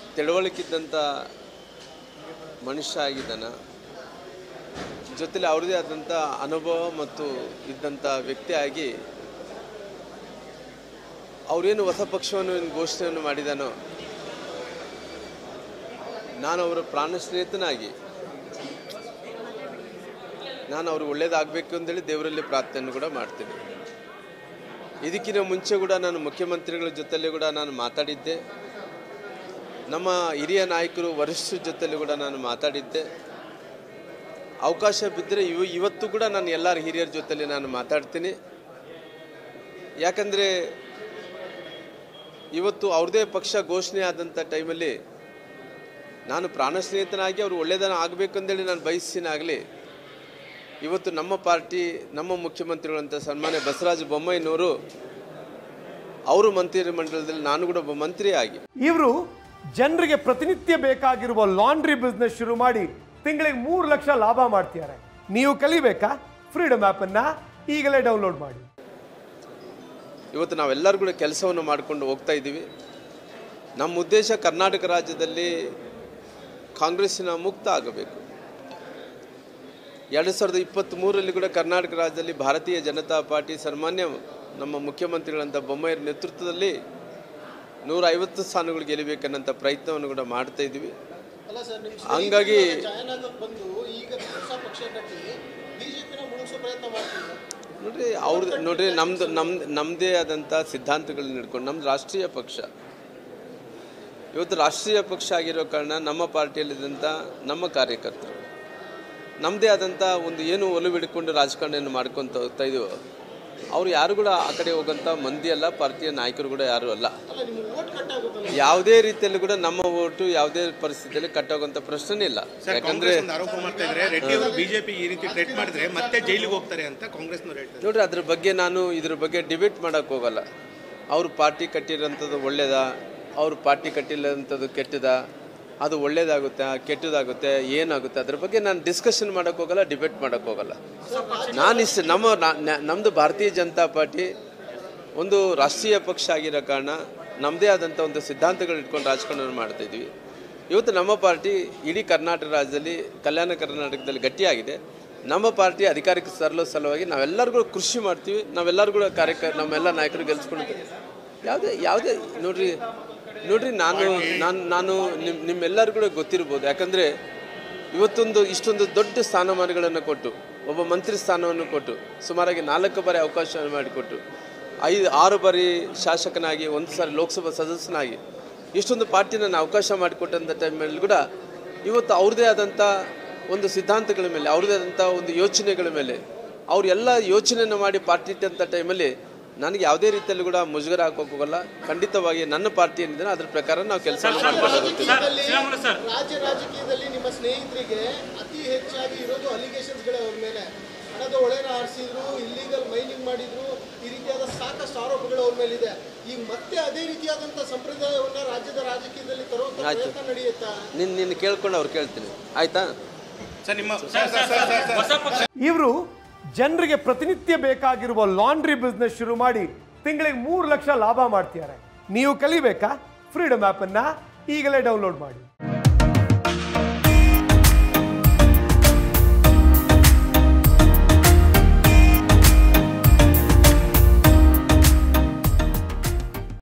ತಿಳುವಳಿಕಿದ್ದಂಥ ಮನುಷ್ಯ ಆಗಿದ್ದಾನ ಜೊತೆಲಿ ಅವ್ರದ್ದೇ ಆದಂಥ ಅನುಭವ ಮತ್ತು ಇದ್ದಂಥ ವ್ಯಕ್ತಿಯಾಗಿ ಅವರೇನು ಹೊಸ ಪಕ್ಷವನ್ನು ಏನು ಘೋಷಣೆಯನ್ನು ಮಾಡಿದಾನೋ ನಾನು ಅವರ ಪ್ರಾಣ ಸ್ನೇಹಿತನಾಗಿ ನಾನು ಅವ್ರಿಗೆ ಒಳ್ಳೇದಾಗಬೇಕು ಅಂತೇಳಿ ದೇವರಲ್ಲಿ ಪ್ರಾರ್ಥನೆಯನ್ನು ಕೂಡ ಮಾಡ್ತೀನಿ ಇದಕ್ಕಿಂತ ಮುಂಚೆ ಕೂಡ ನಾನು ಮುಖ್ಯಮಂತ್ರಿಗಳ ಜೊತೆಲಿ ಕೂಡ ನಾನು ಮಾತಾಡಿದ್ದೆ ನಮ್ಮ ಹಿರಿಯ ನಾಯಕರು ವರಿಷ್ಠರ ಜೊತೆಲಿ ಕೂಡ ನಾನು ಮಾತಾಡಿದ್ದೆ ಅವಕಾಶ ಬಿದ್ದರೆ ಇವ ಇವತ್ತು ಕೂಡ ನಾನು ಎಲ್ಲರ ಹಿರಿಯರ ಜೊತೆಲಿ ನಾನು ಮಾತಾಡ್ತೀನಿ ಯಾಕಂದರೆ ಇವತ್ತು ಅವ್ರದ್ದೇ ಪಕ್ಷ ಘೋಷಣೆ ಆದಂಥ ಟೈಮಲ್ಲಿ ನಾನು ಪ್ರಾಣ ಸ್ನೇಹಿತನಾಗಿ ಅವರು ಒಳ್ಳೆಯದನ್ನು ಆಗಬೇಕಂದೇಳಿ ನಾನು ಬಯಸಿನಾಗಲಿ ಇವತ್ತು ನಮ್ಮ ಪಾರ್ಟಿ ನಮ್ಮ ಮುಖ್ಯಮಂತ್ರಿಗಳಂತ ಸನ್ಮಾನ್ಯ ಬಸವರಾಜ ಬೊಮ್ಮಾಯಿನವರು ಅವರು ಮಂತ್ರಿ ಮಂಡಲದಲ್ಲಿ ನಾನು ಕೂಡ ಒಬ್ಬ ಮಂತ್ರಿ ಆಗಿ ಇವರು ಜನರಿಗೆ ಪ್ರತಿನಿತ್ಯ ಬೇಕಾಗಿರುವ ಲಾಂಡ್ರಿ ಬಿಸ್ನೆಸ್ ಶುರು ಮಾಡಿ ತಿಂಗಳಿಗೆ ಮೂರು ಲಕ್ಷ ಲಾಭ ಮಾಡ್ತಿದ್ದಾರೆ ನೀವು ಕಲಿಬೇಕಾ ಫ್ರೀಡಮ್ ಆ್ಯಪನ್ನು ಈಗಲೇ ಡೌನ್ಲೋಡ್ ಮಾಡಿ ಇವತ್ತು ನಾವೆಲ್ಲರೂ ಕೂಡ ಕೆಲಸವನ್ನು ಮಾಡಿಕೊಂಡು ಹೋಗ್ತಾ ಇದ್ದೀವಿ ನಮ್ಮ ಉದ್ದೇಶ ಕರ್ನಾಟಕ ರಾಜ್ಯದಲ್ಲಿ ಕಾಂಗ್ರೆಸ್ಸಿನ ಮುಕ್ತ ಆಗಬೇಕು ಎರಡು ಸಾವಿರದ ಇಪ್ಪತ್ತ್ಮೂರರಲ್ಲಿ ಕೂಡ ಕರ್ನಾಟಕ ರಾಜ್ಯದಲ್ಲಿ ಭಾರತೀಯ ಜನತಾ ಪಾರ್ಟಿ ಸನ್ಮಾನ್ಯ ನಮ್ಮ ಮುಖ್ಯಮಂತ್ರಿಗಳಂಥ ಬೊಮ್ಮಾಯಿಯರ ನೇತೃತ್ವದಲ್ಲಿ ನೂರ ಐವತ್ತು ಸ್ಥಾನಗಳು ಗೆಲ್ಲಬೇಕನ್ನಂಥ ಪ್ರಯತ್ನವನ್ನು ಕೂಡ ಮಾಡ್ತಾ ಇದ್ದೀವಿ ಅಲ್ಲ ಸರ್ ನಿಮ್ಮ ಹಂಗಾಗಿ ಜಾಯ್ನ್ ಆಗಕ್ಕೆ ಬಂದು ಈಗ ಹೊಸ ಪಕ್ಷ ಕಟ್ಟಿ ಬಿಜೆಪಿನ ಮುಳುಗಿಸೋ ಪ್ರಯತ್ನ ಮಾಡ್ತಿದ್ರು ನೋಡ್ರಿ ಅವ್ರದ್ದು ನೋಡ್ರಿ ನಮ್ದು ನಮ್ದು ನಮ್ಮದೇ ಆದಂಥ ಸಿದ್ಧಾಂತಗಳನ್ನ ಹಿಡ್ಕೊಂಡು ನಮ್ದು ರಾಷ್ಟ್ರೀಯ ಪಕ್ಷ ಇವತ್ತು ರಾಷ್ಟ್ರೀಯ ಪಕ್ಷ ಆಗಿರೋ ಕಾರಣ ನಮ್ಮ ಪಾರ್ಟಿಯಲ್ಲಿದ್ದಂಥ ನಮ್ಮ ಕಾರ್ಯಕರ್ತರು ನಮ್ಮದೇ ಆದಂಥ ಒಂದು ಏನು ಒಲವು ಹಿಡ್ಕೊಂಡು ರಾಜಕಾರಣವನ್ನು ಮಾಡ್ಕೊತ ಹೋಗ್ತಾ ಇದೀವೋ ಅವ್ರು ಯಾರು ಕೂಡ ಆ ಕಡೆ ಹೋಗೋಂಥ ಮಂದಿ ಅಲ್ಲ ಪಾರ್ಟಿಯ ನಾಯಕರು ಕೂಡ ಯಾರು ಅಲ್ಲ ಅಲ್ಲ ನಿಮ್ಗೆ ಓಟ್ ಕಟ್ ಆಗುತ್ತಲ್ಲ ಯಾವುದೇ ರೀತಿಯಲ್ಲಿ ಕೂಡ ನಮ್ಮ ಓಟು ಯಾವುದೇ ಪರಿಸ್ಥಿತಿಯಲ್ಲಿ ಕಟ್ಟೋಗಂಥ ಪ್ರಶ್ನೆ ಇಲ್ಲ ಸರ್ ಯಾಕಂದ್ರೆ ಕಾಂಗ್ರೆಸ್ ಒಂದು ಆರೋಪ ಮಾಡ್ತಾ ಇದ್ರೆ ರೆಡ್ಡಿ ಅವರು ಬಿಜೆಪಿ ಈ ರೀತಿ ಟ್ರೇಟ್ ಮಾಡಿದ್ರೆ ಮತ್ತೆ ಜೈಲಿಗೆ ಹೋಗ್ತಾರೆ ಅಂತ ಕಾಂಗ್ರೆಸ್ನವ್ರು ಹೇಳ್ತಾರೆ ನೋಡ್ರಿ ಅದ್ರ ಬಗ್ಗೆ ನಾನು ಇದ್ರ ಬಗ್ಗೆ ಡಿಬೇಟ್ ಮಾಡೋಕ್ಕೆ ಹೋಗಲ್ಲ ಅವ್ರು ಪಾರ್ಟಿ ಕಟ್ಟಿರೋಂಥದ್ದು ಒಳ್ಳೇದಾ ಅವ್ರು ಪಾರ್ಟಿ ಕಟ್ಟಿಲ್ಲಂಥದ್ದು ಕೆಟ್ಟದ ಅದು ಒಳ್ಳೇದಾಗುತ್ತೆ ಕೆಟ್ಟದಾಗುತ್ತೆ ಏನಾಗುತ್ತೆ ಅದ್ರ ಬಗ್ಗೆ ನಾನು ಡಿಸ್ಕಷನ್ ಮಾಡೋಕ್ಕೆ ಹೋಗಲ್ಲ ಡಿಬೇಟ್ ಮಾಡೋಕ್ಕೆ ಹೋಗಲ್ಲ ನಾನು ಇಷ್ಟು ನಮ್ಮ ನಾ- ನ- ನಮ್ಮದು ಭಾರತೀಯ ಜನತಾ ಪಾರ್ಟಿ ಒಂದು ರಾಷ್ಟ್ರೀಯ ಪಕ್ಷ ಆಗಿರೋ ಕಾರಣ ನಮ್ಮದೇ ಆದಂಥ ಒಂದು ಸಿದ್ಧಾಂತಗಳು ಇಟ್ಕೊಂಡು ರಾಜಕಾರಣವನ್ನು ಮಾಡ್ತಾ ಇದ್ವಿ ಇವತ್ತು ನಮ್ಮ ಪಾರ್ಟಿ ಇಡೀ ಕರ್ನಾಟಕ ರಾಜ್ಯದಲ್ಲಿ ಕಲ್ಯಾಣ ಕರ್ನಾಟಕದಲ್ಲಿ ಗಟ್ಟಿಯಾಗಿದೆ ನಮ್ಮ ಪಾರ್ಟಿ ಅಧಿಕಾರಕ್ಕೆ ತರಲು ಸಲುವಾಗಿ ನಾವೆಲ್ಲರಿಗೂ ಕೃಷಿ ಮಾಡ್ತೀವಿ ನಾವೆಲ್ಲರೂ ಕೂಡ ಕಾರ್ಯಕ ನಮ್ಮೆಲ್ಲ ನಾಯಕರು ಗೆಲ್ಸ್ಕೊಂಡಿದ್ದೀವಿ ಯಾವುದೇ ಯಾವುದೇ ನೋಡ್ರಿ ನೋಡ್ರಿ ನಾನು ನಾನು ನಾನು ನಿಮ್ಮ ನಿಮ್ಮೆಲ್ಲರಿಗೂ ಕೂಡ ಗೊತ್ತಿರ್ಬೋದು ಯಾಕಂದರೆ ಇವತ್ತೊಂದು ಇಷ್ಟೊಂದು ದೊಡ್ಡ ಸ್ಥಾನಮಾನಗಳನ್ನು ಕೊಟ್ಟು ಒಬ್ಬ ಮಂತ್ರಿ ಸ್ಥಾನವನ್ನು ಕೊಟ್ಟು ಸುಮಾರಾಗಿ ನಾಲ್ಕು ಬಾರಿ ಅವಕಾಶವನ್ನು ಮಾಡಿಕೊಟ್ಟು ಐದು ಆರು ಬಾರಿ ಶಾಸಕನಾಗಿ ಒಂದು ಸಾರಿ ಲೋಕಸಭಾ ಸದಸ್ಯನಾಗಿ ಇಷ್ಟೊಂದು ಪಾರ್ಟಿನ ನಾನು ಅವಕಾಶ ಮಾಡಿಕೊಟ್ಟಂಥ ಟೈಮಲ್ಲಿ ಕೂಡ ಇವತ್ತು ಅವ್ರದ್ದೇ ಆದಂಥ ಒಂದು ಸಿದ್ಧಾಂತಗಳ ಮೇಲೆ ಅವ್ರದ್ದೇ ಆದಂಥ ಒಂದು ಯೋಚನೆಗಳ ಮೇಲೆ ಅವ್ರು ಎಲ್ಲ ಯೋಚನೆಯನ್ನು ಮಾಡಿ ಪಾರ್ಟಿ ಇಟ್ಟಂಥ ಟೈಮಲ್ಲಿ ನನಗೆ ಯಾವುದೇ ರೀತಿಯಲ್ಲಿ ಕೂಡ ಮುಜುಗರ ಹಾಕೋಕೆ ಹೋಗಲ್ಲ ಖಂಡಿತವಾಗಿ ನನ್ನ ಪಾರ್ಟಿ ಏನಿದೆ ಅದ್ರ ಪ್ರಕಾರ ನಾವು ಕೆಲಸ ಮಾಡ್ಕೊಂಡು ಹೋಗ್ತೀವಿ ರಾಜಕೀಯದಲ್ಲಿ ರಾಜ್ಯ ರಾಜಕೀಯದಲ್ಲಿ ನಿಮ್ಮ ಸ್ನೇಹಿತರಿಗೆ ಅತಿ ಹೆಚ್ಚಾಗಿ ಇರೋದು ಅಲಿಗೇಷನ್ಸ್ಗಳೇ ಅವ್ರ ಮೇಲೆ ಹಣದ ಒಳೆನ ಆರಿಸಿದ್ರು ಇಲ್ಲಿಗಲ್ ಮೈನಿಂಗ್ ಮಾಡಿದ್ರು ಈ ರೀತಿಯಾದ ಸಾಕಷ್ಟು ಆರೋಪಗಳು ಅವ್ರ ಮೇಲೆ ಇದೆ ಈಗ ಮತ್ತೆ ಅದೇ ರೀತಿಯಾದಂಥ ಸಂಪ್ರದಾಯವನ್ನ ರಾಜ್ಯದ ರಾಜಕೀಯದಲ್ಲಿ ತರುವಂತ ಆಯ್ತು. ಪ್ರಯತ್ನ ನಡೆಯುತ್ತಾ ನಿನ್ನ ನಿನ್ನ ಕೇಳ್ಕೊಂಡು ಅವ್ರು ಕೇಳ್ತೀನಿ ಆಯ್ತಾ ಸರ್ ನಿಮ್ಮ sir sir sir sir sir ಇವರು ಜನರಿಗೆ ಪ್ರತಿನಿತ್ಯ ಬೇಕಾಗಿರುವ ಲಾಂಡ್ರಿ ಬಿಸ್ನೆಸ್ ಶುರು ಮಾಡಿ ತಿಂಗಳಿಗೆ ಮೂರು ಲಕ್ಷ ಲಾಭ ಮಾಡ್ತಿದ್ದಾರೆ ನೀವು ಕಲಿಬೇಕಾ ಫ್ರೀಡಮ್ ಆ್ಯಪನ್ನು ಈಗಲೇ ಡೌನ್ಲೋಡ್ ಮಾಡಿ